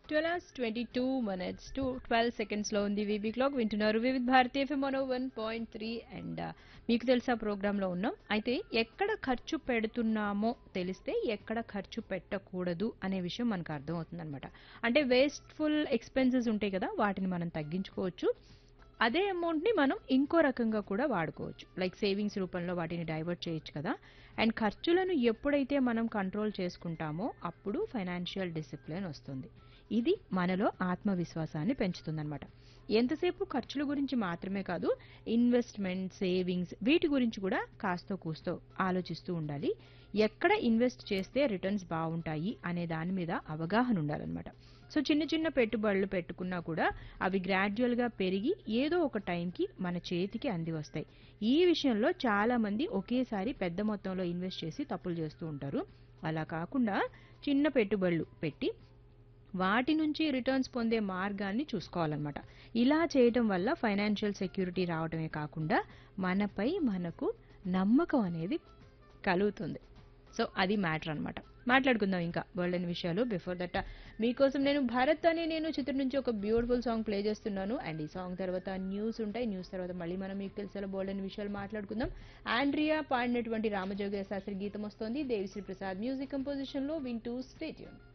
twelve hours twenty two minutes to twelve సెకండ్స్లో ఉంది VB clock వింటున్నారు వివిధ భారతి ఎఫ్ఎం మనో వన్ పాయింట్ త్రీ అండ్ మీకు తెలుసా ప్రోగ్రాంలో ఉన్నాం అయితే ఎక్కడ ఖర్చు పెడుతున్నామో తెలిస్తే ఎక్కడ ఖర్చు పెట్టకూడదు అనే విషయం మనకు అర్థమవుతుంది అనమాట అంటే వేస్ట్ఫుల్ ఎక్స్పెన్సెస్ ఉంటాయి కదా వాటిని మనం తగ్గించుకోవచ్చు అదే అమౌంట్ని మనం ఇంకో రకంగా కూడా వాడుకోవచ్చు లైక్ సేవింగ్స్ రూపంలో వాటిని డైవర్ట్ చేయొచ్చు కదా అండ్ ఖర్చులను ఎప్పుడైతే మనం కంట్రోల్ చేసుకుంటామో అప్పుడు ఫైనాన్షియల్ డిసిప్లిన్ వస్తుంది ఇది మనలో ఆత్మవిశ్వాసాన్ని పెంచుతుందన్నమాట ఎంతసేపు ఖర్చుల గురించి మాత్రమే కాదు ఇన్వెస్ట్మెంట్ సేవింగ్స్ వీటి గురించి కూడా కాస్తో కూస్తో ఆలోచిస్తూ ఉండాలి ఎక్కడ ఇన్వెస్ట్ చేస్తే రిటర్న్స్ బాగుంటాయి అనే దాని మీద అవగాహన ఉండాలన్నమాట సో చిన్న చిన్న పెట్టుబడులు పెట్టుకున్నా కూడా అవి గ్రాడ్యువల్గా పెరిగి ఏదో ఒక టైంకి మన చేతికి అంది వస్తాయి ఈ విషయంలో చాలా మంది ఒకేసారి పెద్ద మొత్తంలో ఇన్వెస్ట్ చేసి తప్పులు చేస్తూ ఉంటారు అలా కాకుండా చిన్న పెట్టుబడులు పెట్టి వాటి నుంచి రిటర్న్స్ పొందే మార్గాన్ని చూసుకోవాలన్నమాట ఇలా చేయటం వల్ల ఫైనాన్షియల్ సెక్యూరిటీ రావడమే కాకుండా మనపై మనకు నమ్మకం అనేది కలుగుతుంది సో అది మ్యాటర్ అనమాట మాట్లాడుకుందాం ఇంకా వరల్డ్ అని విషయాలు బిఫోర్ దట్ మీకోసం నేను భరత్ అని నేను చిత్రం నుంచి ఒక బ్యూటిఫుల్ సాంగ్ ప్లే చేస్తున్నాను అండ్ ఈ సాంగ్ తర్వాత న్యూస్ ఉంటాయి న్యూస్ తర్వాత మళ్ళీ మనం మీకు తెలిసిన బోల్డ్ అని విషయాలు మాట్లాడుకుందాం ఆండ్రియా పాడినటువంటి రామజోగ శాస్త్రి గీతం వస్తోంది దేవిశ్రీ ప్రసాద్ మ్యూజిక్ కంపోజిషన్ లో వింటూ స్టేట్యూన్